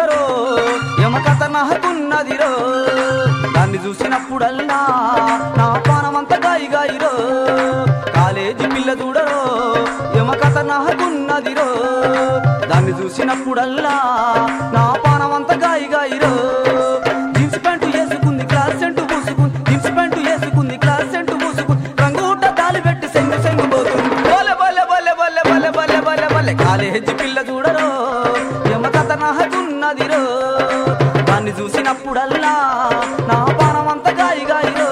చూడరో యమకథ నాకున్నదిరో దాన్ని చూసినప్పుడల్లా నా పానమంత గాయి గాయిరో కాలేజీ పిల్ల చూడరో యమకథ నాకున్నదిరో దాన్ని చూసినప్పుడల్లా నా పానమంత గాయి గాయిరో జీన్స్ ప్యాంటు వేసుకుంది క్లాస్ సెంటు పూసుకుంది జీన్స్ ప్యాంటు వేసుకుంది క్లాస్ సెంటు పూసుకుంది రంగు ఊట తాలి పెట్టి సెంగు సెంగు పోతుంది బోలే బోలే బోలే బోలే బోలే బోలే బోలే బోలే కాలేజీ పిల్ల చూడరో యమకథ నాకున్నదిరో దాన్ని చూసినప్పుడల్లా నా పానమంత గాయి గాయిరో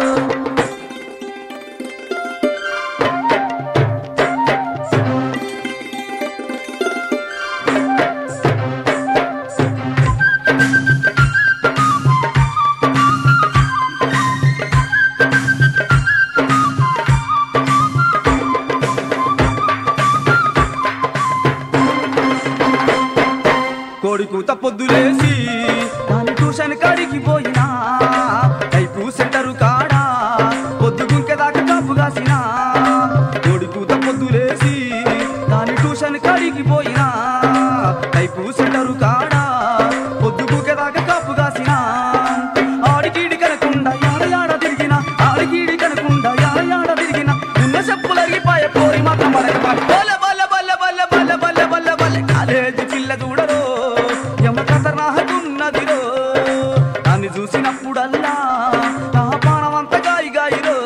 కోడి కూత పొద్దులేసి దాని ట్యూషన్ కాడికి పోయినా టైపు సెంటరు కాడా పొద్దు గుంకె దాకా కాపు కాసినా కోడి కూత పొద్దులేసి దాని ట్యూషన్ కాడికి పోయినా టైపు సెంటరు కాడా పొద్దు గుంకె దాకా కాపు కాసినా ఆడికీడి కనకుండా యాడ యాడ తిరిగినా ఆడికీడి కనకుండా యాడ యాడ తిరిగినా ఉన్న చెప్పులు అరిగిపోయే పోరి మాత్రం పడక బల్ల బల్ల బల్ల బల్ల బల్ల బల్ల బల్ల బల్ల కాలేజీ పిల్ల చూడరో యమ కథ నాకున్నదిరో దాన్ని చూసినప్పుడల్లా నా పానమంత గాయి గాయిరో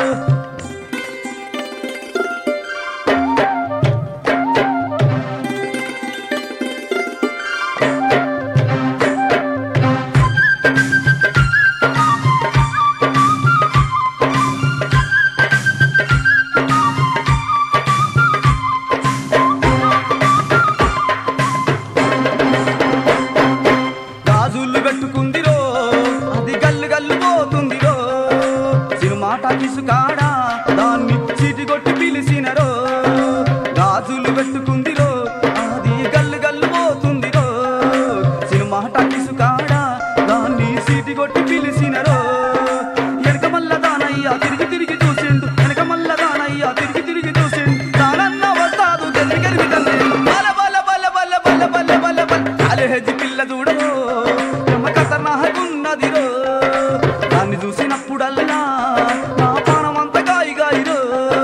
గాజులు పెట్టుకుందిరో అది గల్లు గల్లు పోతుందిరో సినిమా టాకీసు కాడా దాన్ని చీటి కొట్టి పిలిచినరో గాజులు పెట్టుకుందిరో అది గల్లు గల్లు పోతుందిరో సినిమా టాకీసు కాడా దాన్ని చీటి కొట్టి పిలిచినరో వెనక మల్ల దానయ్య తిరిగి తిరిగి చూసిండు వెనక మల్ల దానయ్య తిరిగి తిరిగి చూసిండు దానన్న వస్తాదు గెలిగి గెలిగి తండ్రి బల బల బల బల బల బల బల బల కాలేజీ పిల్ల చూడరో యమ కథ నాకున్నదిరో దాన్ని చూసినప్పుడల్లా నా పానమంత గాయి గాయిరో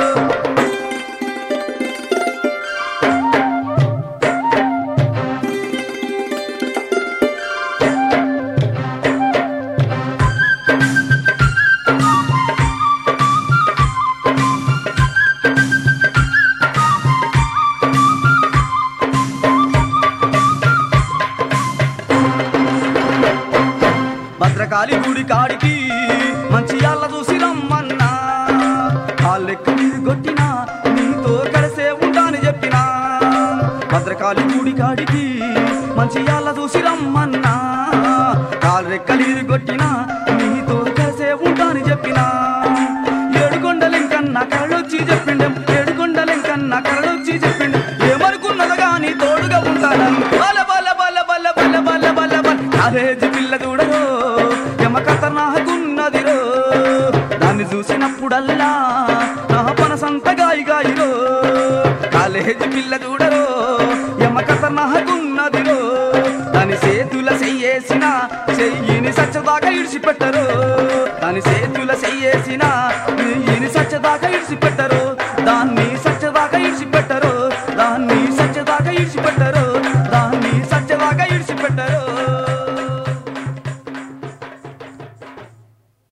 భద్రకాళి గుడి కాడికి మంచి అల్ల చూసి రమ్మన్నా కాళ్ళెక్క నీరు కొట్టినా నీతో కలిసే ఉంటాని చెప్పినా భద్రకాళి గుడి కాడికి మంచి అల్ల చూసి రమ్మన్నా కాళ్ళెక్క నీరు కొట్టినా నీతో కలిసే ఉంటాని చెప్పినా ఏడుకొండలెంకన్నా కరడొచ్చి చెప్పిండెం ఏడుకొండలెంకన్నా కరడొచ్చి చెప్పిండెం ఏమనుకున్నదో గాని తోడుగా ఉంటానని బల బల బల బల బల బల బల బల కాలేజీ పిల్ల చూడరో యమ కథ నాకున్నదిరో దాన్ని చూసినప్పుడల్లా నా పనసంత గాయి గాయిరో కాలేజీ పిల్ల చూడరో యమ కథ నాకున్నదిరో దాని చేతుల చెయ్యేసిన చెయ్యిని సచ్చదాకా ఇడిచిపెట్టరు దాని చేతుల చెయ్యేసిన చెయ్యిని సచ్చదాకా ఇడిచిపెట్టరు దాన్ని